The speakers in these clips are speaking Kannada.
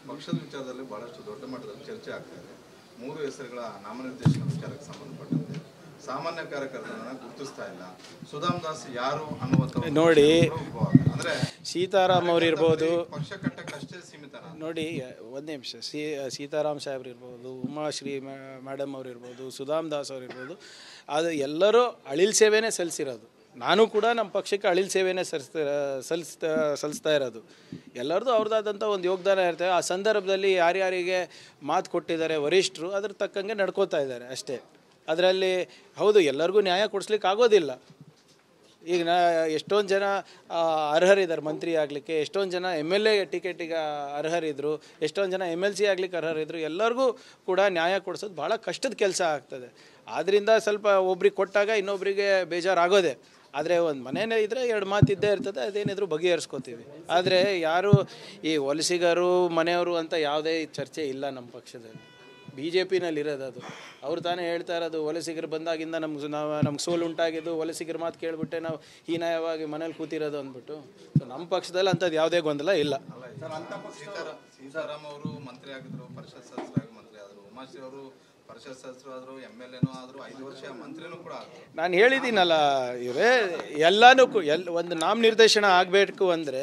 ಪಕ್ಷದ ವಿಚಾರದಲ್ಲಿ ಬಹಳಷ್ಟು ದೊಡ್ಡ ಮಟ್ಟದಲ್ಲಿ ಚರ್ಚೆ ಆಗ್ತಾ ಇದೆ ಮೂರು ಹೆಸರುಗಳ ನಾಮನಿರ್ದೇಶನ ವಿಚಾರಕ್ಕೆ ಸಂಬಂಧಪಟ್ಟಂತೆ ಸಾಮಾನ್ಯ ಕಾರ್ಯಕರ್ತರನ್ನ ಗುರುತಿಸ್ತಾ ಇಲ್ಲ ಸುಧಾಮ್ ದಾಸ್ ಯಾರು ಅನ್ನುವಂಥ ಒಂದು ನೋಡಿ. ಪ್ರಶ್ನೆ ಉದ್ಭವ ಆಗಿದೆ. ಅಂದ್ರೆ ಸೀತಾರಾಮ್ ಅವ್ರು ಇರ್ಬೋದು ಪಕ್ಷ ಕಟ್ಟಕ್ಕೆ ಅಷ್ಟೇ ಸೀಮಿತನ ನೋಡಿ ಒಂದು ನಿಮಿಷ ಸಿ ಸೀತಾರಾಮ್ ಸಾಹೇಬ್ರು ಇರ್ಬೋದು ಉಮಾಶ್ರೀ ಮೇಡಮ್ ಅವ್ರು ಇರ್ಬೋದು ಸುಧಾಮ್ ದಾಸ್ ಅವ್ರು ಇರ್ಬೋದು ಅದು ಎಲ್ಲರೂ ಅಳಿಲ್ ಸೇವೆನೇ ಸಲ್ಲಿಸಿರೋದು ನಾನು ಕೂಡ ನಮ್ಮ ಪಕ್ಷಕ್ಕೆ ಅಳಿಲ್ ಸೇವೆನೇ ಸಲ್ಲಿಸ್ತಾ ಸಲ್ಲಿಸ್ತಾ ಸಲ್ಲಿಸ್ತಾ ಇರೋದು ಎಲ್ಲರದು ಅವ್ರದ್ದಾದಂಥ ಒಂದು ಯೋಗದಾನ ಇರ್ತದೆ ಆ ಸಂದರ್ಭದಲ್ಲಿ ಯಾರ್ಯಾರಿಗೆ ಮಾತು ಕೊಟ್ಟಿದ್ದಾರೆ ವರಿಷ್ಠರು ಅದ್ರ ತಕ್ಕಂಗೆ ನಡ್ಕೋತಾ ಇದ್ದಾರೆ ಅಷ್ಟೇ ಅದರಲ್ಲಿ ಹೌದು ಎಲ್ಲರಿಗೂ ನ್ಯಾಯ ಕೊಡಿಸ್ಲಿಕ್ಕೆ ಆಗೋದಿಲ್ಲ ಈಗ ನಾ ಎಷ್ಟೊಂದು ಜನ ಆ, ಅರ್ಹರಿದ್ದಾರೆ ಮಂತ್ರಿ ಆಗಲಿಕ್ಕೆ ಎಷ್ಟೊಂದು ಜನ ಎಮ್ ಎಲ್ ಎ ಟಿಕೆಟಿಗೆ ಅರ್ಹರಿದ್ದರು ಎಷ್ಟೊಂದು ಜನ ಎಮ್ ಎಲ್ ಸಿ ಆಗ್ಲಿಕ್ಕೆ ಅರ್ಹರಿದ್ದರು ಎಲ್ಲರಿಗೂ ಕೂಡ ನ್ಯಾಯ ಕೊಡಿಸೋದು ಭಾಳ ಕಷ್ಟದ ಕೆಲಸ ಆಗ್ತದೆ ಆದ್ದರಿಂದ ಸ್ವಲ್ಪ ಒಬ್ರಿಗೆ ಕೊಟ್ಟಾಗ ಇನ್ನೊಬ್ರಿಗೆ ಬೇಜಾರಾಗೋದೆ ಆದರೆ ಒಂದು ಮನೇನೇ ಇದ್ದರೆ ಎರಡು ಮಾತು ಇದ್ದೇ ಇರ್ತದೆ ಅದೇನಿದ್ರು ಬಗೆಹರಿಸ್ಕೋತೀವಿ ಆದರೆ ಯಾರು ಈ ವಲಸಿಗರು ಮನೆಯವರು ಅಂತ ಯಾವುದೇ ಚರ್ಚೆ ಇಲ್ಲ ನಮ್ಮ ಪಕ್ಷದಲ್ಲಿ ಬಿ ಜೆ ಪಿನಲ್ಲಿ ಇರೋದು ಅದು ಅವ್ರು ತಾನೇ ಹೇಳ್ತಾ ಇರೋದು ವಲಸಿಗರು ಬಂದಾಗಿಂದ ನಮ್ಗೆ ನಾವು ನಮ್ಗೆ ಸೋಲು ಉಂಟಾಗಿದ್ದು ವಲಸಿಗರ ಮಾತು ಕೇಳಿಬಿಟ್ಟೆ ನಾವು ಹೀನಾಯವಾಗಿ ಮನೇಲಿ ಕೂತಿರೋದು ಅಂದ್ಬಿಟ್ಟು ಸೊ ನಮ್ಮ ಪಕ್ಷದಲ್ಲಿ ಅಂಥದ್ದು ಯಾವುದೇ ಗೊಂದಲ ಇಲ್ಲ ಸೀತಾರಾಮ್ ಸೀತಾರಾಮ್ ಅವರು ಮಂತ್ರಿ ಆಗಿದ್ರು ಪರಿಷತ್ ಸದಸ್ಯರಾಗಿ ಮಂತ್ರಿ ಆದರು ಉಮಾಶ್ರೀ ಅವರು ಪರಿಷತ್ ಸದಸ್ಯರು ಆದರು ಎಮ್ ಎಲ್ ಎನೂ ಆದರು ಐದು ವರ್ಷ ಮಂತ್ರಿನೂ ಕೂಡ ಆದರು ನಾನು ಹೇಳಿದ್ದೀನಲ್ಲ ಇವರೇ ಎಲ್ಲನೂ ಕು- ಎಲ್ ಒಂದು ನಾಮ ನಿರ್ದೇಶನ ಆಗಬೇಕು ಅಂದರೆ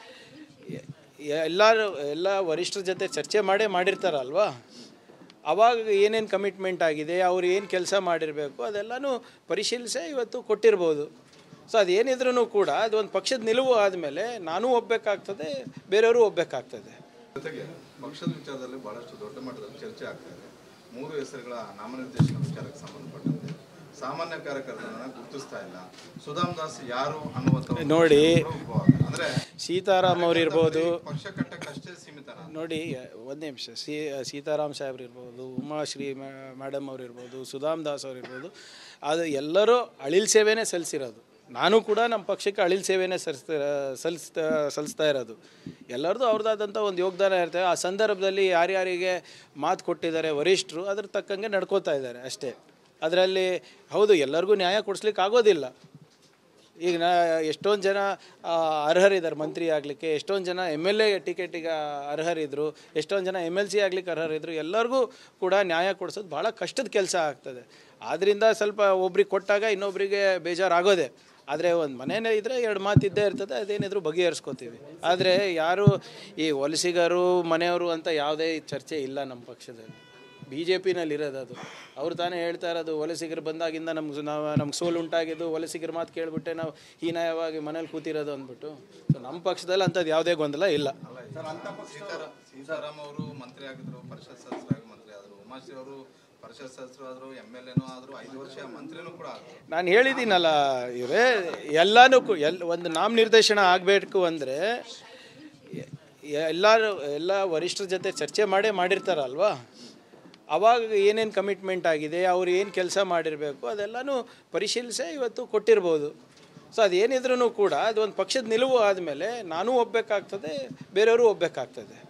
ಎಲ್ಲರೂ ಎಲ್ಲ ವರಿಷ್ಠರ ಜೊತೆ ಚರ್ಚೆ ಮಾಡೇ ಮಾಡಿರ್ತಾರಲ್ವಾ ಅವಾಗ ಏನೇನು ಕಮಿಟ್ಮೆಂಟ್ ಆಗಿದೆ ಅವ್ರು ಏನು ಕೆಲಸ ಮಾಡಿರಬೇಕು ಅದೆಲ್ಲನೂ ಪರಿಶೀಲಿಸೇ ಇವತ್ತು ಕೊಟ್ಟಿರ್ಬೋದು ಸೊ ಅದೇನಿದ್ರೂ ಕೂಡ ಅದು ಒಂದು ಪಕ್ಷದ ನಿಲುವು ಆದಮೇಲೆ ನಾನೂ ಒಪ್ಪಬೇಕಾಗ್ತದೆ ಬೇರೆಯವರು ಒಪ್ಪಬೇಕಾಗ್ತದೆ ಜೊತೆಗೆ ಪಕ್ಷದ ವಿಚಾರದಲ್ಲಿ ಬಹಳಷ್ಟು ದೊಡ್ಡ ಮಟ್ಟದಲ್ಲಿ ಚರ್ಚೆ ಆಗ್ತಾ ಇದೆ ಮೂರು ಹೆಸರುಗಳ ನಾಮನಿರ್ದೇಶನ ವಿಚಾರಕ್ಕೆ ಸಂಬಂಧಪಟ್ಟಂತೆ ಸಾಮಾನ್ಯ ಕಾರ್ಯಕರ್ತರನ್ನ ಗುರುತಿಸ್ತಾ ಇಲ್ಲ ಸುಧಾಮ್ ದಾಸ್ ಯಾರು ಅನ್ನುವಂಥ ಒಂದು ನೋಡಿ. ಪ್ರಶ್ನೆ ಉದ್ಭವ ಆಗಿದೆ. ಅಂದ್ರೆ ಸೀತಾರಾಮ್ ಅವ್ರು ಇರ್ಬೋದು ಪಕ್ಷ ಕಟ್ಟಕ್ಕೆ ಅಷ್ಟೇ ಸೀಮಿತನ ನೋಡಿ ಒಂದು ನಿಮಿಷ ಸಿ ಸೀತಾರಾಮ್ ಸಾಹೇಬ್ರು ಇರ್ಬೋದು ಉಮಾಶ್ರೀ ಮೇಡಮ್ ಅವ್ರು ಇರ್ಬೋದು ಸುಧಾಮ್ ದಾಸ್ ಅವ್ರು ಇರ್ಬೋದು ಅದು ಎಲ್ಲರೂ ಅಳಿಲ್ ಸೇವೆನೇ ಸಲ್ಲಿಸಿರೋದು ನಾನು ಕೂಡ ನಮ್ಮ ಪಕ್ಷಕ್ಕೆ ಅಳಿಲ್ ಸೇವೆನೇ ಸಲ್ಲಿಸ್ತಾ ಸಲ್ಲಿಸ್ತಾ ಸಲ್ಲಿಸ್ತಾ ಇರೋದು ಎಲ್ಲರದು ಅವ್ರದ್ದಾದಂಥ ಒಂದು ಯೋಗದಾನ ಇರ್ತದೆ ಆ ಸಂದರ್ಭದಲ್ಲಿ ಯಾರ್ಯಾರಿಗೆ ಮಾತು ಕೊಟ್ಟಿದ್ದಾರೆ ವರಿಷ್ಠರು ಅದ್ರ ತಕ್ಕಂಗೆ ನಡ್ಕೋತಾ ಇದ್ದಾರೆ ಅಷ್ಟೇ ಅದರಲ್ಲಿ ಹೌದು ಎಲ್ಲರಿಗೂ ನ್ಯಾಯ ಕೊಡಿಸ್ಲಿಕ್ಕೆ ಆಗೋದಿಲ್ಲ ಈಗ ನಾ ಎಷ್ಟೊಂದು ಜನ ಆ, ಅರ್ಹರಿದ್ದಾರೆ ಮಂತ್ರಿ ಆಗಲಿಕ್ಕೆ ಎಷ್ಟೊಂದು ಜನ ಎಮ್ ಎಲ್ ಎ ಟಿಕೆಟಿಗೆ ಅರ್ಹರಿದ್ದರು ಎಷ್ಟೊಂದು ಜನ ಎಮ್ ಎಲ್ ಸಿ ಆಗ್ಲಿಕ್ಕೆ ಅರ್ಹರಿದ್ದರು ಎಲ್ಲರಿಗೂ ಕೂಡ ನ್ಯಾಯ ಕೊಡಿಸೋದು ಭಾಳ ಕಷ್ಟದ ಕೆಲಸ ಆಗ್ತದೆ ಆದ್ದರಿಂದ ಸ್ವಲ್ಪ ಒಬ್ರಿಗೆ ಕೊಟ್ಟಾಗ ಇನ್ನೊಬ್ರಿಗೆ ಬೇಜಾರಾಗೋದೆ ಆದರೆ ಒಂದು ಮನೇನೇ ಇದ್ದರೆ ಎರಡು ಮಾತು ಇದ್ದೇ ಇರ್ತದೆ ಅದೇನಿದ್ರು ಬಗೆಹರಿಸ್ಕೋತೀವಿ ಆದರೆ ಯಾರು ಈ ವಲಸಿಗರು ಮನೆಯವರು ಅಂತ ಯಾವುದೇ ಚರ್ಚೆ ಇಲ್ಲ ನಮ್ಮ ಪಕ್ಷದಲ್ಲಿ ಬಿ ಜೆ ಪಿನಲ್ಲಿ ಇರೋದು ಅದು ಅವ್ರು ತಾನೇ ಹೇಳ್ತಾ ಇರೋದು ವಲಸಿಗರು ಬಂದಾಗಿಂದ ನಮ್ಗೆ ನಾವು ನಮ್ಗೆ ಸೋಲು ಉಂಟಾಗಿದ್ದು ವಲಸಿಗರ ಮಾತು ಕೇಳಿಬಿಟ್ಟೆ ನಾವು ಹೀನಾಯವಾಗಿ ಮನೇಲಿ ಕೂತಿರೋದು ಅಂದ್ಬಿಟ್ಟು ಸೊ ನಮ್ಮ ಪಕ್ಷದಲ್ಲಿ ಅಂಥದ್ದು ಯಾವುದೇ ಗೊಂದಲ ಇಲ್ಲ ಸೀತಾರಾಮ್ ಸೀತಾರಾಮ್ ಅವರು ಮಂತ್ರಿ ಆಗಿದ್ರು ಪರಿಷತ್ ಸದಸ್ಯರಾಗಿ ಮಂತ್ರಿ ಆದರು ಉಮಾಶ್ರೀ ಅವರು ಪರಿಷತ್ ಸದಸ್ಯರು ಆದರು ಎಮ್ ಎಲ್ ಎನೂ ಆದರು ಐದು ವರ್ಷ ಮಂತ್ರಿನೂ ಕೂಡ ಆದರು ನಾನು ಹೇಳಿದ್ದೀನಲ್ಲ ಇವರೇ ಎಲ್ಲನೂ ಕು- ಎಲ್ ಒಂದು ನಾಮ ನಿರ್ದೇಶನ ಆಗಬೇಕು ಅಂದರೆ ಎಲ್ಲರೂ ಎಲ್ಲ ವರಿಷ್ಠರ ಜೊತೆ ಚರ್ಚೆ ಮಾಡೇ ಮಾಡಿರ್ತಾರಲ್ವಾ ಅವಾಗ ಏನೇನು ಕಮಿಟ್ಮೆಂಟ್ ಆಗಿದೆ ಅವ್ರು ಏನು ಕೆಲಸ ಮಾಡಿರಬೇಕು ಅದೆಲ್ಲನೂ ಪರಿಶೀಲಿಸೇ ಇವತ್ತು ಕೊಟ್ಟಿರ್ಬೋದು ಸೊ ಅದೇನಿದ್ರೂ ಕೂಡ ಅದು ಒಂದು ಪಕ್ಷದ ನಿಲುವು ಆದಮೇಲೆ ನಾನೂ ಒಪ್ಪಬೇಕಾಗ್ತದೆ ಬೇರೆಯವರು ಒಪ್ಪಬೇಕಾಗ್ತದೆ